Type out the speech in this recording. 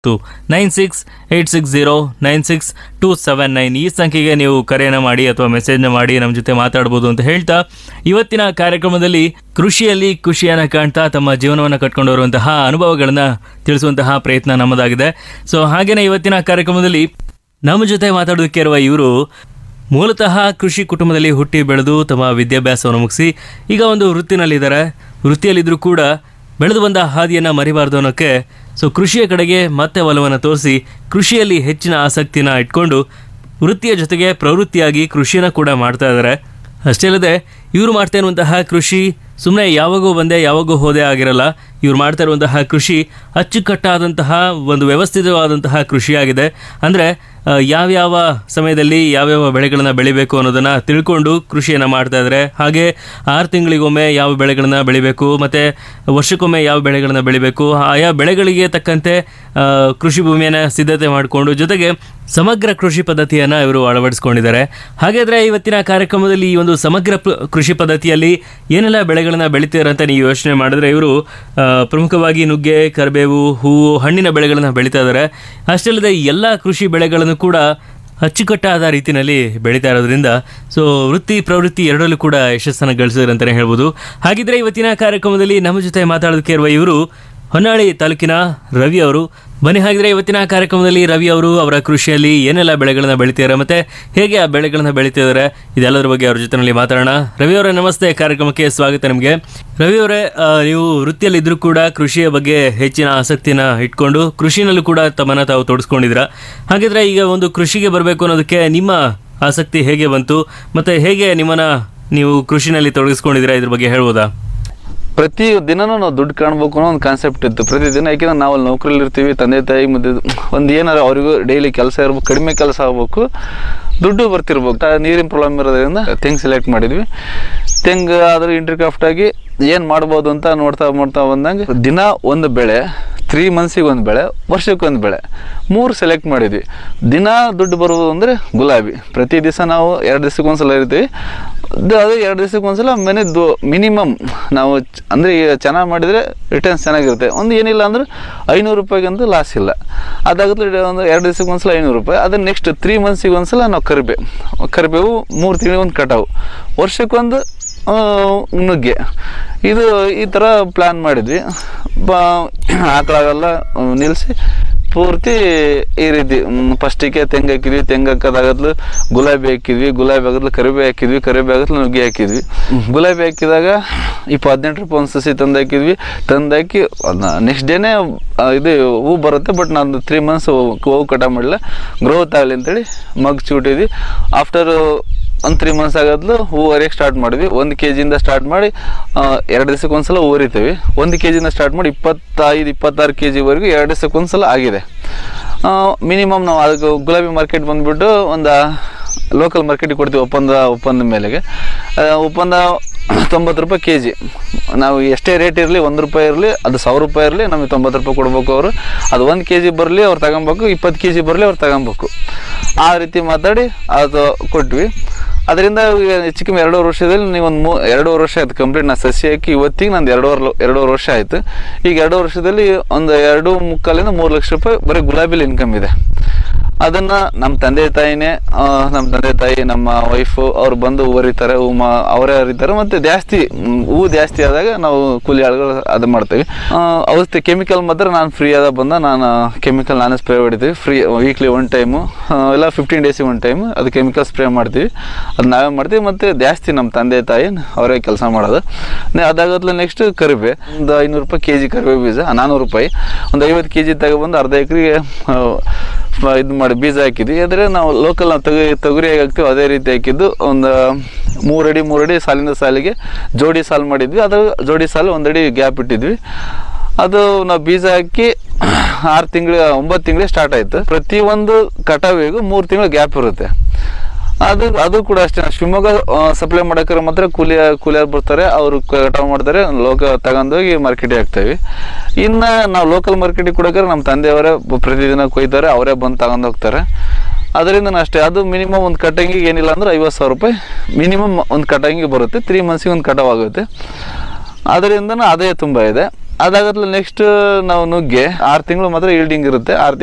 to nine six eight six zero nine six two seven nine ಈ ಸಂಖ್ಯೆಗೆ ನೀವು ಕರೆಯನ್ನು ಮಾಡಿ ಅಥವಾ ಮೆಸೇಜ್ನ ಮಾಡಿ ನಮ್ಮ ಜೊತೆ ಮಾತಾಡ್ಬೋದು ಅಂತ ಹೇಳ್ತಾ ಇವತ್ತಿನ ಕಾರ್ಯಕ್ರಮದಲ್ಲಿ ಕೃಷಿಯಲ್ಲಿ ಖುಷಿಯನ್ನು ಕಾಣ್ತಾ ತಮ್ಮ ಜೀವನವನ್ನು ಕಟ್ಕೊಂಡು ಬರುವಂತಹ ಅನುಭವಗಳನ್ನು ತಿಳಿಸುವಂತಹ ಪ್ರಯತ್ನ ನಮ್ಮದಾಗಿದೆ ಸೊ ಹಾಗೇನೆ ಇವತ್ತಿನ ಕಾರ್ಯಕ್ರಮದಲ್ಲಿ ನಮ್ಮ ಜೊತೆ ಮಾತಾಡೋದಕ್ಕೆ ಇರುವ ಇವರು ಮೂಲತಃ ಕೃಷಿ ಕುಟುಂಬದಲ್ಲಿ ಹುಟ್ಟಿ ಬೆಳೆದು ತಮ್ಮ ವಿದ್ಯಾಭ್ಯಾಸವನ್ನು ಮುಗಿಸಿ ಈಗ ಒಂದು ವೃತ್ತಿನಲ್ಲಿದ್ದಾರೆ ವೃತ್ತಿಯಲ್ಲಿದ್ದರೂ ಕೂಡ ಬೆಳೆದು ಬಂದ ಹಾದಿಯನ್ನು ಮರಿಬಾರ್ದು ಅನ್ನೋಕ್ಕೆ ಸೊ ಕೃಷಿಯ ಕಡೆಗೆ ಮತ್ತೆ ಒಲವನ್ನು ತೋರಿಸಿ ಕೃಷಿಯಲ್ಲಿ ಹೆಚ್ಚಿನ ಆಸಕ್ತಿನ ಇಟ್ಕೊಂಡು ವೃತ್ತಿಯ ಜೊತೆಗೆ ಪ್ರವೃತ್ತಿಯಾಗಿ ಕೃಷಿನ ಕೂಡ ಮಾಡ್ತಾ ಇದ್ದಾರೆ ಅಷ್ಟೇ ಅಲ್ಲದೆ ಇವರು ಮಾಡ್ತಾ ಇರುವಂತಹ ಕೃಷಿ ಸುಮ್ಮನೆ ಯಾವಾಗೋ ಬಂದೆ ಯಾವಾಗೋ ಹೋದೆ ಆಗಿರಲ್ಲ ಇವ್ರು ಮಾಡ್ತಾ ಇರುವಂತಹ ಕೃಷಿ ಅಚ್ಚುಕಟ್ಟಾದಂತಹ ಒಂದು ವ್ಯವಸ್ಥಿತವಾದಂತಹ ಕೃಷಿಯಾಗಿದೆ ಅಂದರೆ ಯಾವ್ಯಾವ ಸಮಯದಲ್ಲಿ ಯಾವ್ಯಾವ ಬೆಳೆಗಳನ್ನು ಬೆಳಿಬೇಕು ಅನ್ನೋದನ್ನು ತಿಳ್ಕೊಂಡು ಕೃಷಿಯನ್ನು ಮಾಡ್ತಾ ಇದ್ದಾರೆ ಹಾಗೆ ಆರು ತಿಂಗಳಿಗೊಮ್ಮೆ ಯಾವ ಬೆಳೆಗಳನ್ನು ಬೆಳಿಬೇಕು ಮತ್ತು ವರ್ಷಕ್ಕೊಮ್ಮೆ ಯಾವ ಬೆಳೆಗಳನ್ನು ಬೆಳಿಬೇಕು ಆಯಾ ಬೆಳೆಗಳಿಗೆ ತಕ್ಕಂತೆ ಆ, ಕೃಷಿ ಭೂಮಿಯನ್ನು ಸಿದ್ಧತೆ ಮಾಡಿಕೊಂಡು ಜೊತೆಗೆ ಸಮಗ್ರ ಕೃಷಿ ಪದ್ಧತಿಯನ್ನು ಇವರು ಅಳವಡಿಸ್ಕೊಂಡಿದ್ದಾರೆ ಹಾಗಾದರೆ ಇವತ್ತಿನ ಕಾರ್ಯಕ್ರಮದಲ್ಲಿ ಈ ಒಂದು ಸಮಗ್ರ ಪ- ಕೃಷಿ ಪದ್ಧತಿಯಲ್ಲಿ ಏನೆಲ್ಲ ಬೆಳೆಗಳನ್ನು ಬೆಳಿತಾರೆ ಅಂತ ನೀವು ಯೋಚನೆ ಮಾಡಿದ್ರೆ ಇವರು ಆ, ಪ್ರಮುಖವಾಗಿ ನುಗ್ಗೆ ಕರಿಬೇವು ಹೂವು ಹಣ್ಣಿನ ಬೆಳೆಗಳನ್ನು ಬೆಳೀತಾ ಇದ್ದಾರೆ ಅಷ್ಟೇ ಅಲ್ಲದೆ ಎಲ್ಲ ಕೃಷಿ ಬೆಳೆಗಳನ್ನು ಕೂಡ ಅಚ್ಚುಕಟ್ಟಾದ ರೀತಿಯಲ್ಲಿ ಬೆಳೀತಾ ಇರೋದ್ರಿಂದ ಸೊ ವೃತ್ತಿ ಪ್ರವೃತ್ತಿ ಎರಡರಲ್ಲೂ ಕೂಡ ಯಶಸ್ಸನ್ನು ಗಳಿಸಿದ್ರು ಅಂತಲೇ ಹೇಳ್ಬೋದು ಹಾಗಿದ್ರೆ ಇವತ್ತಿನ ಕಾರ್ಯಕ್ರಮದಲ್ಲಿ ನಮ್ಮ ಜೊತೆ ಮಾತಾಡೋದಕ್ಕೆ ಇರುವ ಇವರು ಹೊನ್ನಾಳಿ ತಾಲೂಕಿನ ರವಿ ಅವರು ಬನ್ನಿ ಹಾಗಿದ್ರೆ ಇವತ್ತಿನ ಕಾರ್ಯಕ್ರಮದಲ್ಲಿ ರವಿ ಅವರು ಅವರ ಕೃಷಿಯಲ್ಲಿ ಏನೆಲ್ಲ ಬೆಳೆಗಳನ್ನ ಬೆಳಿತಿದ್ದಾರೆ ಮತ್ತೆ ಹೇಗೆ ಆ ಬೆಳೆಗಳನ್ನ ಬೆಳಿತಿದ್ದಾರೆ ಇದೆಲ್ಲದರ ಬಗ್ಗೆ ಅವ್ರ ಜೊತೆನಲ್ಲಿ ಮಾತಾಡೋಣ ರವಿ ಅವರೇ ನಮಸ್ತೆ ಕಾರ್ಯಕ್ರಮಕ್ಕೆ ಸ್ವಾಗತ ನಿಮಗೆ ರವಿ ಅವರೇ ಆ, ನೀವು ವೃತ್ತಿಯಲ್ಲಿದ್ದರೂ ಕೂಡ ಕೃಷಿಯ ಬಗ್ಗೆ ಹೆಚ್ಚಿನ ಆಸಕ್ತಿನ ಇಟ್ಕೊಂಡು ಕೃಷಿನಲ್ಲೂ ಕೂಡ ತಮ್ಮನ್ನ ತಾವು ತೊಡಸ್ಕೊಂಡಿದ್ದೀರಾ ಹಾಗಿದ್ರೆ ಈಗ ಒಂದು ಕೃಷಿಗೆ ಬರಬೇಕು ಅನ್ನೋದಕ್ಕೆ ನಿಮ್ಮ ಆಸಕ್ತಿ ಹೇಗೆ ಬಂತು ಮತ್ತೆ ಹೇಗೆ ನಿಮ್ಮನ್ನ ನೀವು ಕೃಷಿನಲ್ಲಿ ತೊಡಗಿಸ್ಕೊಂಡಿದ್ದೀರಾ ಇದ್ರ ಬಗ್ಗೆ ಹೇಳ್ಬೋದಾ ಪ್ರತಿ ದಿನನೂ ನಾವು ದುಡ್ಡು ಕಾಣ್ಬೇಕು ಅನ್ನೋ ಒಂದು ಕಾನ್ಸೆಪ್ಟ್ ಇತ್ತು ಪ್ರತಿದಿನ ಯಾಕೆಂದ್ರೆ ನಾವು ಅಲ್ಲಿ ನೌಕರಿಲಿ ಇರ್ತೀವಿ ತಂದೆ ತಾಯಿ ಮತ್ತೆ ಒಂದು ಏನಾರ ಅವರಿಗೂ ಡೈಲಿ ಕೆಲಸ ಇರ್ಬೇಕು ಕಡಿಮೆ ಕೆಲಸ ಆಗ್ಬೇಕು ದುಡ್ಡು ಬರ್ತಿರ್ಬೇಕು ತ- ನೀರಿನ ಪ್ರಾಬ್ಲಮ್ ಇರೋದ್ರಿಂದ ತೆಂಗು ಸೆಲೆಕ್ಟ್ ಮಾಡಿದ್ವಿ ತೆಂಗು ಅದ್ರ ಇಂಟರ್ಕ್ರಾಫ್ಟ್ ಆಗಿ ಏನು ಮಾಡ್ಬೋದು ಅಂತ ನೋಡ್ತಾ ನೋಡ್ತಾ ಬಂದಂಗೆ ದಿನ ಒಂದು ಬೆಳೆ ತ್ರೀ ಮಂತ್ಸಿಗೆ ಒಂದು ಬೆಳೆ ವರ್ಷಕ್ಕೆ ಒಂದು ಬೆಳೆ ಮೂರು ಸೆಲೆಕ್ಟ್ ಮಾಡಿದ್ವಿ ದಿನ ದುಡ್ಡು ಬರುವುದು ಅಂದರೆ ಗುಲಾಬಿ ಪ್ರತಿ ದಿವಸ ನಾವು ಎರಡು ದಿವಸಕ್ಕೆ ಒಂದ್ಸಲ ಇರ್ತೀವಿ ಅದು ಅದು ಎರಡು ದಿವಸಕ್ಕೆ ಒಂದ್ಸಲ ಮನೆದು ಮಿನಿಮಮ್ ನಾವು ಚ- ಅಂದರೆ ಈಗ ಚೆನ್ನಾಗಿ ಮಾಡಿದರೆ ರಿಟರ್ನ್ಸ್ ಚೆನ್ನಾಗಿರುತ್ತೆ ಒಂದು ಏನಿಲ್ಲ ಅಂದ್ರೆ ಐನೂರು ರೂಪಾಯಿಗಂತೂ ಲಾಸ್ ಇಲ್ಲ ಅದಾಗುತ್ತೆ ಒಂದು ಎರಡು ದಿವಸಕ್ಕೆ ಒಂದ್ಸಲ ಐನೂರು ರೂಪಾಯಿ ಅದನ್ನ ನೆಕ್ಸ್ಟ್ ತ್ರೀ ಮಂತ್ಸಿಗೆ ಒಂದ್ಸಲ ನಾವು ಕರಿಬೇವು ಕರಿಬೇವು ಮೂರು ತಿಂಗಳಿಗೆ ಒಂದು ಕಟಾವು ವರ್ಷಕ್ಕೊಂದು ಆ, ನುಗ್ಗೆ ಇದು ಈ ಥರ ಪ್ಲ್ಯಾನ್ ಮಾಡಿದ್ವಿ ಬಾ ಆಕಳಾಗೆಲ್ಲ ನಿಲ್ಲಿಸಿ ಪೂರ್ತಿ ಈ ರೀತಿ ಫಸ್ಟಿಗೆ ತೆಂಗು ಹಾಕಿದ್ವಿ ತೆಂಗು ಹಾಕೋದಾಗತ್ಲು ಗುಲಾಬಿ ಹಾಕಿದ್ವಿ ಗುಲಾಬಿ ಆಗತ್ಲು ಕರಿಬೇವು ಹಾಕಿದ್ವಿ ಕರಿಬೇವು ಆಗತ್ಲು ನುಗ್ಗೆ ಹಾಕಿದ್ವಿ ಗುಲಾಬಿ ಹಾಕಿದಾಗ ಇಪ್ಪ ಹದಿನೆಂಟು ರೂಪಾಯಿ ಒಂದು ಸಸಿ ತಂದು ಹಾಕಿದ್ವಿ ತಂದು ಹಾಕಿ ನೆಕ್ಸ್ಟ್ ಡೇನೇ ಇದು ಹೂ ಬರುತ್ತೆ ಬಟ್ ನಾನು ತ್ರೀ ಮಂತ್ಸ್ ಹೂವು ಕಟ ಮಾಡಿಲ್ಲ ಗ್ರೋತ್ ಆಗಲಿ ಅಂತೇಳಿ ಮಗ್ ಚೂಟಿದ್ವಿ ಆಫ್ಟರ್ ಒಂದು ತ್ರೀ ಮಂತ್ಸ್ ಆಗೋದ್ಲು ಹೂ ಹರಿಯಕ್ಕೆ ಸ್ಟಾರ್ಟ್ ಮಾಡಿದ್ವಿ ಒಂದು ಕೆ ಜಿಯಿಂದ ಸ್ಟಾರ್ಟ್ ಮಾಡಿ ಆ, ಎರಡು ದಿವಸಕ್ಕೆ ಒಂದ್ಸಲ ಹೂ ಹರಿತೀವಿ ಒಂದು ಕೆ ಜಿಯಿಂದ ಸ್ಟಾರ್ಟ್ ಮಾಡಿ ಇಪ್ಪತ್ತೈದು ಇಪ್ಪತ್ತಾರು ಕೆ ಜಿವರೆಗೂ ಎರಡು ದಿವಸಕ್ಕೆ ಒಂದ್ಸಲ ಆಗಿದೆ ಮಿನಿಮಮ್ ನಾವು ಅದಕ್ಕೆ ಗುಲಾಬಿ ಮಾರ್ಕೆಟ್ ಬಂದುಬಿಟ್ಟು ಒಂದು ಲೋಕಲ್ ಮಾರ್ಕೆಟಿಗೆ ಕೊಡ್ತೀವಿ ಒಪ್ಪಂದ ಒಪ್ಪಂದ ಮೇಲೆಗೆ ಆ, ಒಪ್ಪಂದ ತೊಂಬತ್ತು ರೂಪಾಯಿ ಕೆ ಜಿ ನಾವು ಎಷ್ಟೇ ರೇಟ್ ಇರಲಿ ಒಂದು ರೂಪಾಯಿ ಇರಲಿ ಅದು ಸಾವಿರ ರೂಪಾಯಿ ಇರಲಿ ನಮಗೆ ತೊಂಬತ್ತು ರೂಪಾಯಿ ಕೊಡ್ಬೇಕು ಅವರು ಅದು ಒಂದು ಕೆ ಜಿ ಬರಲಿ ಅವ್ರು ತಗೊಬೇಕು ಇಪ್ಪತ್ತು ಕೆ ಜಿ ಬರಲಿ ಅವ್ರು ತಗೊಬೇಕು ಆ ರೀತಿ ಮಾತಾಡಿ ಅದು ಕೊಟ್ವಿ ಅದರಿಂದ ಈಗ ಹೆಚ್ಚು ಕಮ್ಮಿ ಎರಡೂವರೆ ವರ್ಷದಲ್ಲಿ ನೀವು ಒಂದು ಮೂ ಎರಡೂವರೆ ವರ್ಷ ಆಯ್ತು ಕಂಪ್ಲೀಟ್ ನಾನು ಸಸಿ ಹಾಕಿ ಇವತ್ತಿಗೆ ನಂದು ಎರಡೂವರೆ ಎರಡೂವರೆ ವರ್ಷ ಆಯಿತು ಈಗ ಎರಡೂವರೆ ವರ್ಷದಲ್ಲಿ ಒಂದು ಎರಡು ಮುಕ್ಕಾಲಿಂದ ಮೂರು ಲಕ್ಷ ರೂಪಾಯಿ ಬರೀ ಗುಲಾಬಿಲಿ ಇನ್ಕಮ್ ಇದೆ ಅದನ್ನ ನಮ್ಮ ತಂದೆ ತಾಯಿನೇ ಆ, ನಮ್ಮ ತಂದೆ ತಾಯಿ ನಮ್ಮ ವೈಫು ಅವ್ರು ಬಂದು ಹೂ ಹರಿತಾರೆ ಹೂ ಮಾ ಅವರೇ ಹರಿತಾರೆ ಮತ್ತು ಜಾಸ್ತಿ ಮ್, ಹೂ ಜಾಸ್ತಿ ಆದಾಗ ನಾವು ಕೂಲಿ ಆಳುಗಳು ಅದು ಮಾಡ್ತೀವಿ ಆ, ಔಷಧಿ ಕೆಮಿಕಲ್ ಮಾತ್ರ ನಾನು ಫ್ರೀ ಆದ ಬಂದ ನಾನು ಕೆಮಿಕಲ್ ನಾನೇ ಸ್ಪ್ರೇ ಹೊಡಿತೀವಿ ಫ್ರೀ ವೀಕ್ಲಿ ಒನ್ ಟೈಮು ಇಲ್ಲ ಫಿಫ್ಟೀನ್ ಡೇಸಿಗೆ ಒನ್ ಟೈಮು ಅದು ಕೆಮಿಕಲ್ ಸ್ಪ್ರೇ ಮಾಡ್ತೀವಿ ಅದು ನಾವೇ ಮಾಡ್ತೀವಿ ಮತ್ತು ಜಾಸ್ತಿ ನಮ್ಮ ತಂದೆ ತಾಯಿ ಅವರೇ ಕೆಲಸ ಮಾಡೋದು ನೆ- ಅದಾಗತ್ಲೆ ನೆಕ್ಸ್ಟ್ ಕರಿಬೆ ಒಂದು ಐನೂರು ರೂಪಾಯಿ ಕೆ ಜಿ ಕರಿಬೆ ಬೀಜ ನಾನ್ನೂರು ರೂಪಾಯಿ ಒಂದು ಐವತ್ತು ಕೆ ಜಿ ತಗೊಬಂದು ಅರ್ಧ ಎಕರೆಗೆ ಇದು ಮಾಡಿ ಬೀಜ ಹಾಕಿದ್ವಿ ಆದರೆ ನಾವು ಲೋಕಲ್ ನಾವು ತೊಗರಿ ತೊಗರಿ ಹೇಗೆ ಹಾಕ್ತೀವಿ ಅದೇ ರೀತಿ ಹಾಕಿದ್ದು ಒಂದು ಮೂರಡಿ ಮೂರಡಿ ಸಾಲಿಂದ ಸಾಲಿಗೆ ಜೋಡಿ ಸಾಲು ಮಾಡಿದ್ವಿ ಅದು ಜೋಡಿ ಸಾಲು ಒಂದಡಿ ಗ್ಯಾಪ್ ಇಟ್ಟಿದ್ವಿ ಅದು ನಾವು ಬೀಜ ಹಾಕಿ ಆರು ತಿಂಗಳು ಒಂಬತ್ತು ತಿಂಗಳಿಗೆ ಸ್ಟಾರ್ಟ್ ಆಯಿತು ಪ್ರತಿಯೊಂದು ಕಟಾವಿಗೂ ಮೂರು ತಿಂಗಳು ಗ್ಯಾಪ್ ಇರುತ್ತೆ ಅದು ಅದು ಕೂಡ ಅಷ್ಟೇ ಶಿವಮೊಗ್ಗ ಸಪ್ಲೈ ಮಾಡೋಕ್ರೆ ಮಾತ್ರ ಕೂಲಿ ಕೂಲಿಯವ್ರು ಬರ್ತಾರೆ ಅವರು ಕಟಾವು ಮಾಡ್ತಾರೆ ಲೋಕ ತಗೊಂಡೋಗಿ ಮಾರ್ಕೆಟಿಗೆ ಹಾಕ್ತೇವೆ ಇನ್ನು ನಾವು ಲೋಕಲ್ ಮಾರ್ಕೆಟಿಗೆ ಕೊಡೋಕ್ರೆ ನಮ್ಮ ತಂದೆಯವರೇ ಪ್ರತಿದಿನ ಕೊಯ್ತಾರೆ ಅವರೇ ಬಂದು ತಗೊಂಡು ಹೋಗ್ತಾರೆ ಅದರಿಂದ ಅಷ್ಟೇ ಅದು ಮಿನಿಮಮ್ ಒಂದು ಕಟ್ಟಂಗಿಗೆ ಏನಿಲ್ಲ ಅಂದ್ರೆ ಐವತ್ತು ಸಾವಿರ ರೂಪಾಯಿ ಮಿನಿಮಮ್ ಒಂದು ಕಟ್ಟಂಗಿ ಬರುತ್ತೆ ತ್ರೀ ಮಂತ್ಸಿಗೆ ಒಂದು ಕಟಾವ್ ಆಗುತ್ತೆ ಅದರಿಂದ ಆದಾಯ ತುಂಬ ಇದೆ ಅದಾಗತ್ಲೆ ನೆಕ್ಸ್ಟ್ ನಾವು ನುಗ್ಗೆ ಆರು ತಿಂಗಳು ಮಾತ್ರ ಈಲ್ಡಿಂಗ್ ಇರುತ್ತೆ ಆರು